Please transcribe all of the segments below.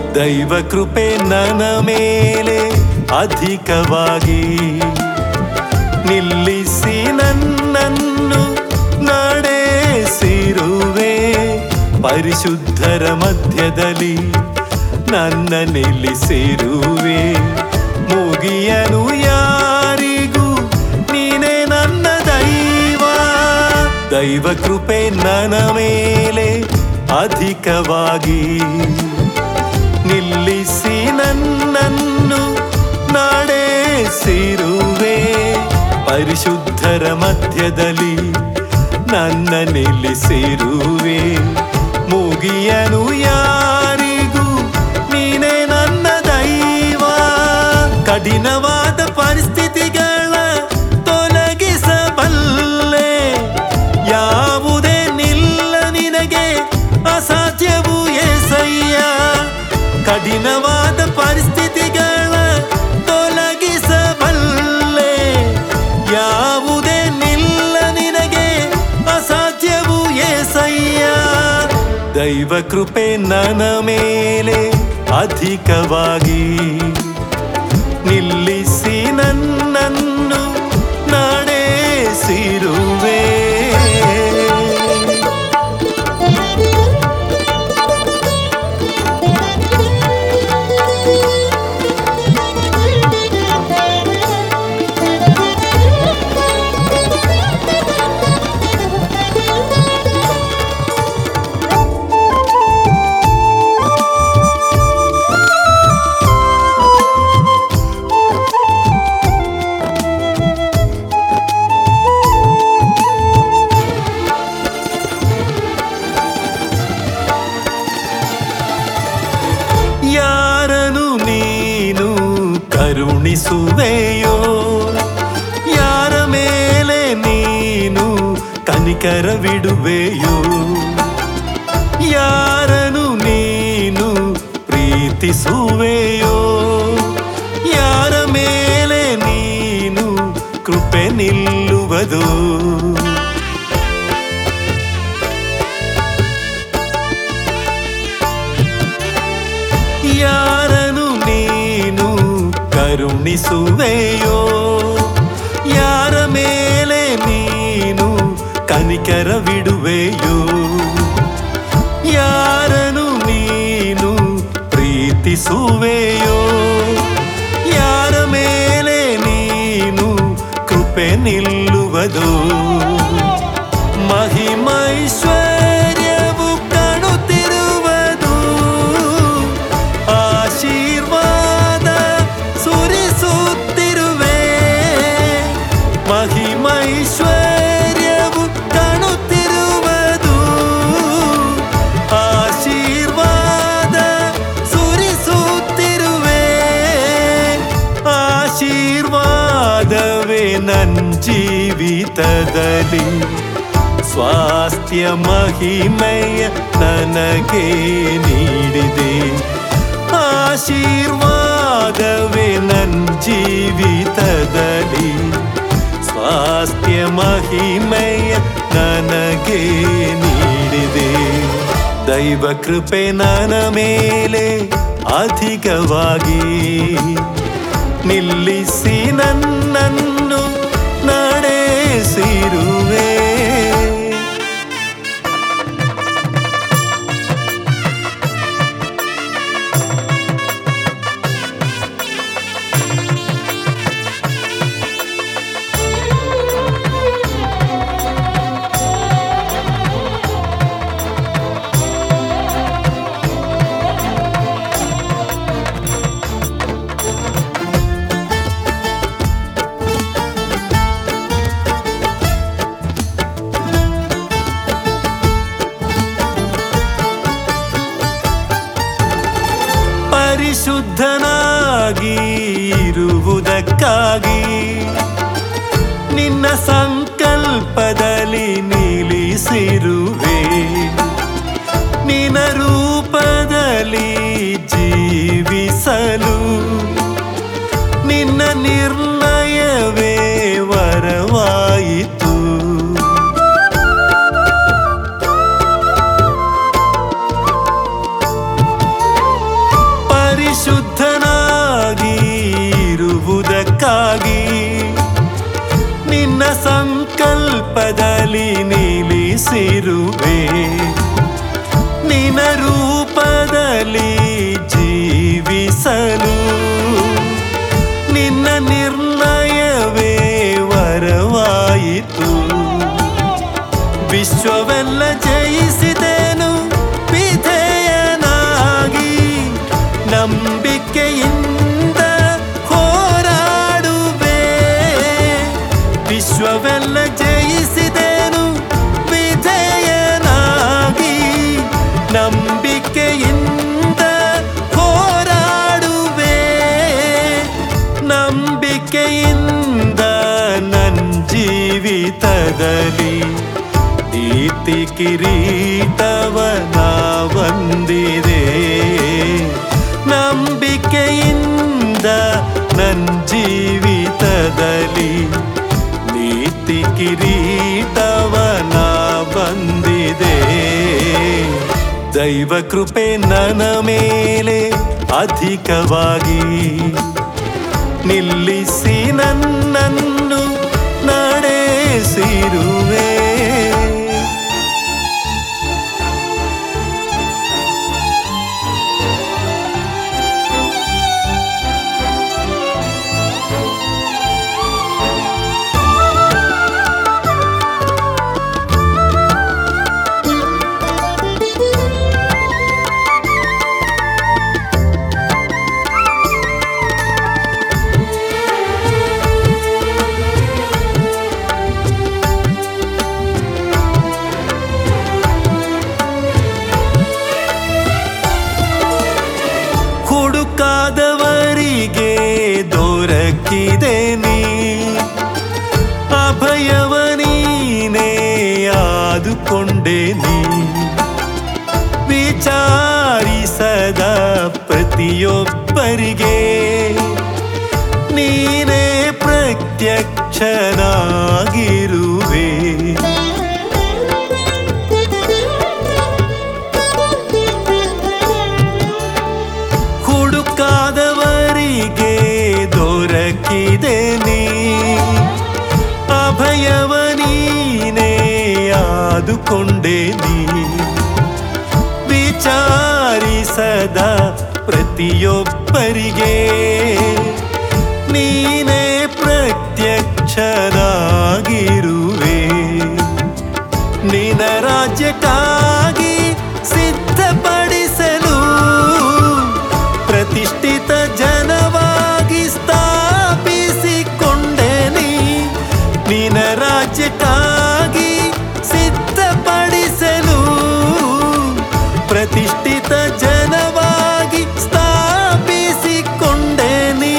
ದೈವ ಕೃಪೆ ನನ್ನ ಮೇಲೆ ಅಧಿಕವಾಗಿ ನಿಲ್ಲಿಸಿ ನನ್ನನ್ನು ನಡೆಸಿರುವೆ ಪರಿಶುದ್ಧರ ಮಧ್ಯದಲ್ಲಿ ನನ್ನ ನಿಲ್ಲಿಸಿರುವೆ ಮುಗಿಯನು ಯಾರಿಗೂ ನೀನೇ ನನ್ನ ದೈವ ದೈವ ಕೃಪೆ ನನ್ನ ಮೇಲೆ ಅಧಿಕವಾಗಿ ನಿಲ್ಲಿಸಿ ನನ್ನನ್ನು ನಡೆಸಿರುವೆ ಪರಿಶುದ್ಧರ ಮಧ್ಯದಲ್ಲಿ ನನ್ನ ನಿಲ್ಲಿಸಿರುವೆ ಮುಗಿಯನು ಯಾರಿಗೂ ನೀನೇ ನನ್ನ ದೈವ ಕಠಿಣವಾದ ಪರಿಸ್ಥಿತಿಗಳ ತೊಲಗಿಸಬಲ್ಲೆ ಯಾವುದೇ ನಿಲ್ಲ ನಿನಗೆ ಅಸಾಧ್ಯವೂ ಏಸಯ್ಯ ಕಠಿಣವಾದ ಪರಿಸ್ಥಿತಿಗಳ ತೊಲಗಿಸಬಲ್ಲೆ ಯಾವುದೇ ನಿಲ್ಲ ನಿನಗೆ ಅಸಾಧ್ಯವೂ ಏಸಯ್ಯ ದೈವ ಕೃಪೆ ನನ್ನ ಮೇಲೆ ಅಧಿಕವಾಗಿ ನಿಲ್ಲಿಸಿ ನನ್ನನ್ನು ನಡೆಸಿರುವೆ ಯಾರನು ನೀನು ಕರುಣಿಸುವೆಯೋ ಯಾರ ಮೇಲೆ ನೀನು ಕನಿಕರವಿಡುವೆಯೋ ಯಾರನು ನೀನು ಪ್ರೀತಿಸುವೆಯೋ ಯಾರ ಮೇಲೆ ನೀನು ಕೃಪೆ ನಿಲ್ಲುವುದು ಯಾರನು ನೀನು ಕರುಣಿಸುವೆಯೋ ಯಾರ ಮೇಲೆ ನೀನು ಕನಿಕರವಿಡುವೆಯೋ ಯಾರನು ನೀನು ಪ್ರೀತಿಸುವೆಯೋ ಯಾರ ಮೇಲೆ ನೀನು ಕೃಪೆ ನಿಲ್ಲುವುದು ಮಹಿಮೈಶ್ವರ್ಯವು ಕಾಣುತ್ತಿರುವುದು ಆಶೀರ್ವಾದ ಸುರಿಸುತ್ತಿರುವೆ ಮಹಿಮೈಶ್ವರ್ಯವು ಕಾಣುತ್ತಿರುವುದು ಆಶೀರ್ವಾದ ಸುರಿಸುತ್ತಿರುವೆ ಆಶೀರ್ವಾದವೇ ನನ್ನ ಜೀವಿತದಲ್ಲಿ ಸ್ವಾಸ್ಥ್ಯ ಮಹಿಮೆಯ ನನಗೆ ನೀಡಿದೆ ಆಶೀರ್ವಾದವೇ ನನ್ನ ಜೀವಿತದಲ್ಲಿ ಸ್ವಾಸ್ಥ್ಯ ಮಹಿಮೆಯ ನನಗೆ ನೀಡಿದೆ ದೈವ ಕೃಪೆ ನನ್ನ ಮೇಲೆ ಅಧಿಕವಾಗಿ ನಿಲ್ಲಿಸಿ ನನ್ನನ್ನು ನಡೆಸಿರುವೆ ಪರಿಶುದ್ಧನಾಗಿ ಇರುವುದಕ್ಕಾಗಿ ನಿನ್ನ ಸಂಕಲ್ಪದಲ್ಲಿ ನಿಲ್ಲಿಸಿರುವೆ ನಿನ್ನ ರೂಪದಲ್ಲಿ ಜೀವಿಸಲು ನಿನ್ನ ನಿರ್ಣಯವೇ ವರವಾಯಿತು ನಿಲ್ಲಿಸಿರುವೆ ನಿನ ರೂಪದಲ್ಲಿ ಜೀವಿಸಲು ನಿನ್ನ ನಿರ್ಣಯವೇ ವರವಾಯಿತು ವಿಶ್ವವೆಲ್ಲ ಜಯಿಸಿದೆನು ವಿಧೇಯನಾಗಿ ನಂಬಿಕೆಯಿಂದ ಹೋರಾಡುವೆ ವಿಶ್ವವೆಲ್ಲ ಜಯಿಸಿದೆನು ವಿಧೇಯನಾಗಿ ನಂಬಿಕೆಯಿಂದ ಹೋರಾಡುವೆ ನಂಬಿಕೆಯಿಂದ ನನ್ನ ಜೀವಿತದಲ್ಲಿ ನೀತಿ ಕಿರೀಟವನ ಬಂದಿದೆ ನಂಬಿಕೆಯಿಂದ ನನ್ನ ಜೀವಿತದಲ್ಲಿ ನೀತಿ ಕಿರೀಟವನ ಬಂದಿದೆ ದೈವ ಕೃಪೆ ನನ್ನ ಮೇಲೆ ಅಧಿಕವಾಗಿ ನಿಲ್ಲಿಸಿ ನನ್ನನ್ನು ನಡೆಸಿರುವೆ ಹುಡುಕಾದವರಿಗೆ ದೊರಕಿದೆ ನೀ ಅಭಯವ ನೀನೇ ಆದುಕೊಂಡೆ ನೀ ವಿಚಾರಿಸದ ಪ್ರತಿಯೊಬ್ಬರಿಗೆ ನೀನೇ ಪ್ರತ್ಯಕ್ಷನಾಗಿರುವೆ ಹುಡುಕಾದವರಿಗೆ ದೊರಕಿದೆ ನೀ ಅಭಯವ ನೀನೇ ಆದುಕೊಂಡೆ ನೀ ವಿಚಾರಿಸದ ಪ್ರತಿಯೊಬ್ಬರಿಗೆ ನೀನೇ ಪ್ರತ್ಯಕ್ಷನಾಗಿರುವೆ ನಿನ ರಾಜ್ಯಕ್ಕಾಗಿ ಸಿದ್ಧಪಡಿಸಲು ಪ್ರತಿಷ್ಠಿತ ಜನವಾಗಿ ಸ್ಥಾಪಿಸಿಕೊಂಡೆ ನೀ ನಿನ ರಾಜ್ಯಕ್ಕಾಗಿ ಸಿದ್ಧಪಡಿಸಲು ಪ್ರತಿಷ್ಠಿತ ಜನವಾಗಿ ಸ್ಥಾಪಿಸಿಕೊಂಡೆ ನೀ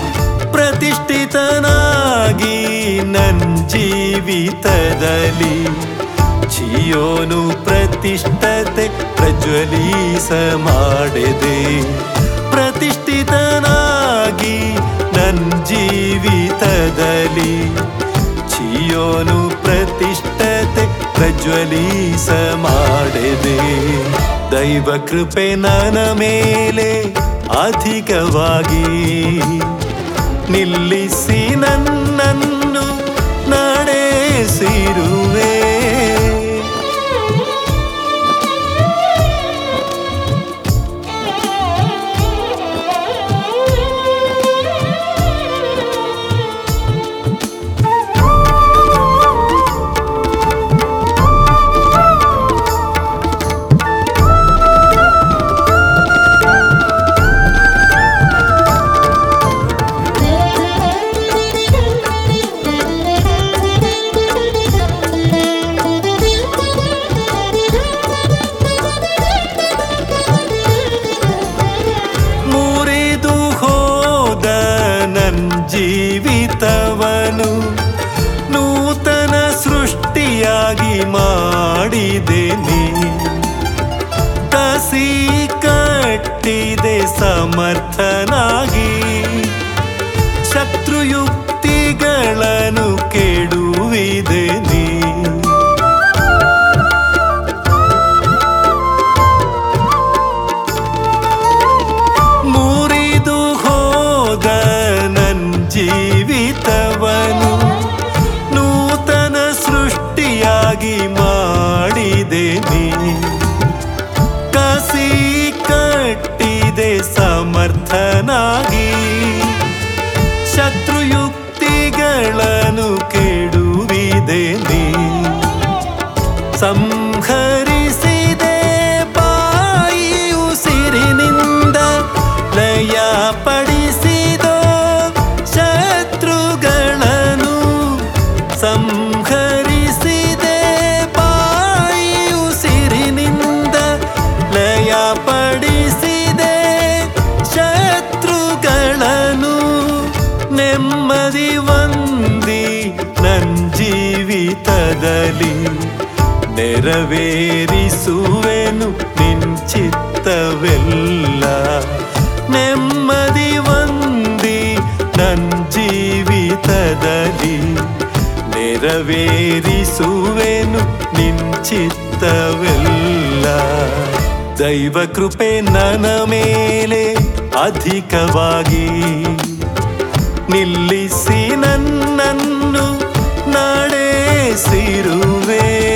ಪ್ರತಿಷ್ಠಿತನಾಗಿ ನನ್ನ ಜೀವಿತದಲ್ಲಿ ಚಿಯೋನು ಪ್ರತಿಷ್ಠತೆ ಪ್ರಜ್ವಲಿಸ ಮಾಡಿದೆ ಪ್ರತಿಷ್ಠಿತನಾಗಿ ನನ್ನ ಜೀವಿತದಲ್ಲಿ ಚಿಯೋನು ಪ್ರತಿಷ್ಠತೆ ಪ್ರಜ್ವಲಿಸ ಮಾಡಿದೆ ದೈವ ಕೃಪೆ ನನ್ನ ಮೇಲೆ ಅಧಿಕವಾಗಿ ನಿಲ್ಲಿಸಿ ನನ್ನನ್ನು ನಡೆಸಿರುವೆ ಮುರಿದು ಹೋದ ನನ್ನ ಜೀವಿತವನು ನೂತನ ಸೃಷ್ಟಿಯಾಗಿ ಮಾಡಿದೆ ನೀ ಕಸಿ ಕಟ್ಟಿದೆ ಸಮರ್ಥನಾಗಿ ಶತ್ರುಯುಕ್ತಿಗಳನ್ನು ಕೆಡುವಿದೆ ನೀ ಮುರಿದು ಹೋದ ನನ್ನ ಜೀವಿತವನು ನೂತನ ಸೃಷ್ಟಿಯಾಗಿ ಮಾಡಿ ಸಮರ್ಥನಾಗಿ ಶತ್ರುಯುಕ್ತಿಗಳನ್ನು ಕೆಡುವಿದೆ ನೀ ಸಂಹರಿಸಿದೆ ಬಾಯಿ ಉಸಿರಿನಿಂದ ಲಯಪಡಿಸಿದೋ ಶತ್ರುಗಳನ್ನು ಸಂಹರಿಸಿದೆ ಬಾಯಿ ಉಸಿರಿನಿಂದ ಲಯಪಡಿಸಿದೆ ಶತ್ರುಗಳನ್ನು ನೆಮ್ಮದಿ ಒಂದಿ ನನ್ ಜೀವಿತದಲ್ಲಿ ನೆರವೇರಿಸುವೆನು ನಿಂಚಿತ್ತವೆಲ್ಲ ನೆಮ್ಮದಿ ಒಂದಿ ನನ್ ಜೀವಿತದಲ್ಲಿ ನೆರವೇರಿಸುವೆನು ನಿಂಚಿತ್ತವೆಲ್ಲ ದೈವ ಕೃಪೆ ನನ್ನ ಮೇಲೆ ಅಧಿಕವಾಗಿ ನಿಲ್ಲಿಸಿ ನನ್ನನ್ನು ನಡೆಸಿರುವೆ